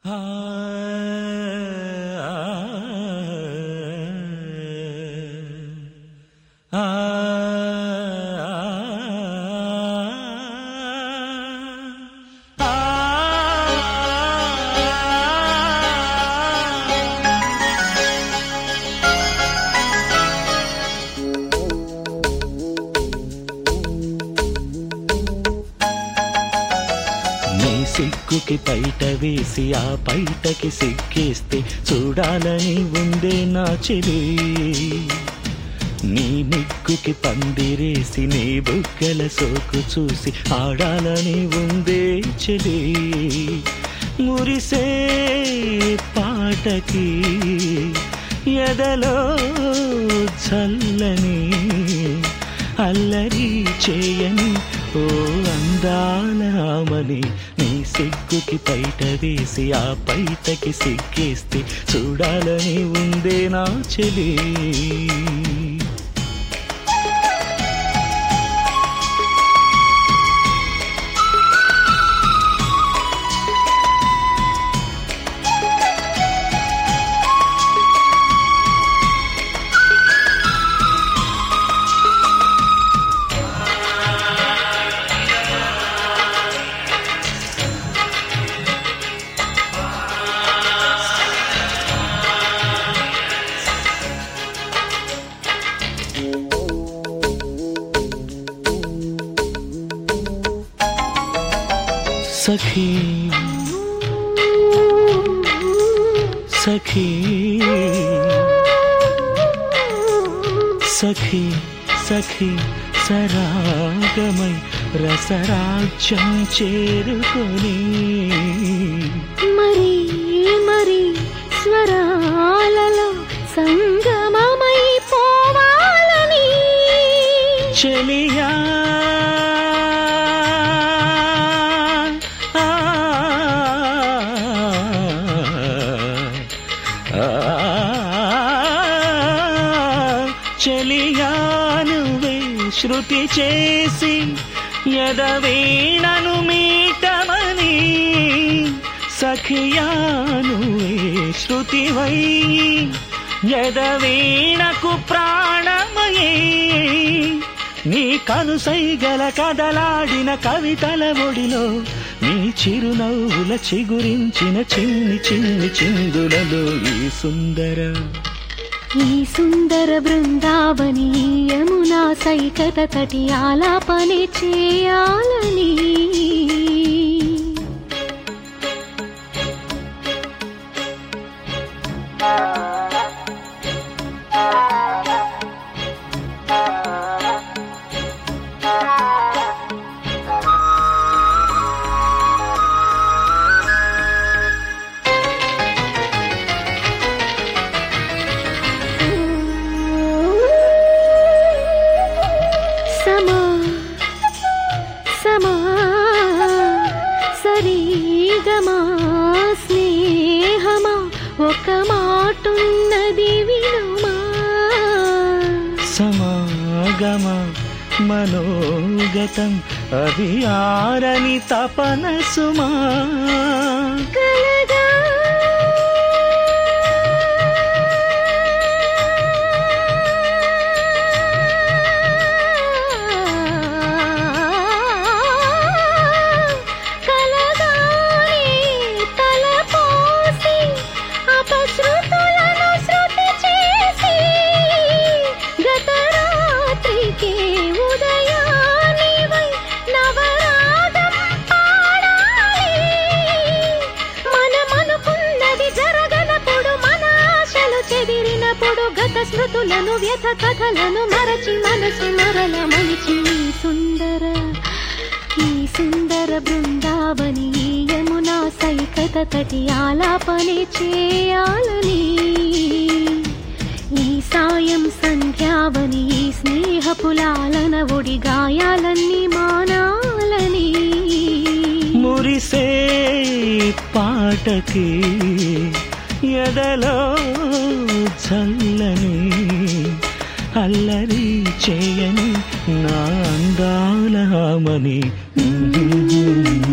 నీ సిగ్గుకి పైట వేసి ఆ పైటకి సిగ్గేస్తే చూడాలని ఉందే నా చెలి నీ నిగ్గుకి పందిరేసి నీ బుగ్గల సోకు చూసి ఆడాలని ఉందే చెలి మురిసే పాటకి ఎదలో చల్లని అల్లరి చేయని ఓ అందాలమని నీ సిగ్గుకి పైట వేసి ఆ పైటకి సిగ్గేస్తే చూడాలని ఉందే నా చెలి సఖీ సఖీ సఖీ సఖీ సరాగమై రసరాజ్యం చేరుకొని మరి మరి స్వరాలలో సంగమమై పోవాలని చెలియా ఆ, ఆ, చెలియా నువ్వే శృతి చేసి ఎదవీణను మీటమని సఖియా నువ్వే శృతివై ఎదవీణకు ప్రాణమయే నీ కనుసైగల కదలాడిన కవితల ఒడిలో నీ చిరునవ్వుల చిగురించిన చిన్ని చిన్ని చిందులలో ఈ సుందర ఈ సుందర బృందావని ఈ యమునా సైకత తటి ఆలాపనే చేయాలని సమా సమా సరిగమా స్నేహమా ఒక మాటున్నది వినుమా సమాగమ మనోగతం అది ఆరని తపన సుమా కలగా కలగానే తలపోసి అపశృతులను శృతి చేసి గత రాత్రికి ఉదయానివై నవరాగం పాడాలి మనమనుకున్నది జరగనప్పుడు మన ఆశలు చెదిరినప్పుడు గత స్మృతులను వ్యథ కథలను మరచి మనసు మరల మలిచి ఈ సుందర ఈ సుందర బృందావని ఈ యమునా సైకత తటి ఆలాపనే చేయాలని ఈ సాయం సంధ్యావని ఈ స్నేహపులాలన ఒడి గాయాలన్నీ మానాలని మురిసే పాటకి ఎదలో చల్లని అల్లరి చేయని నా అందాలమని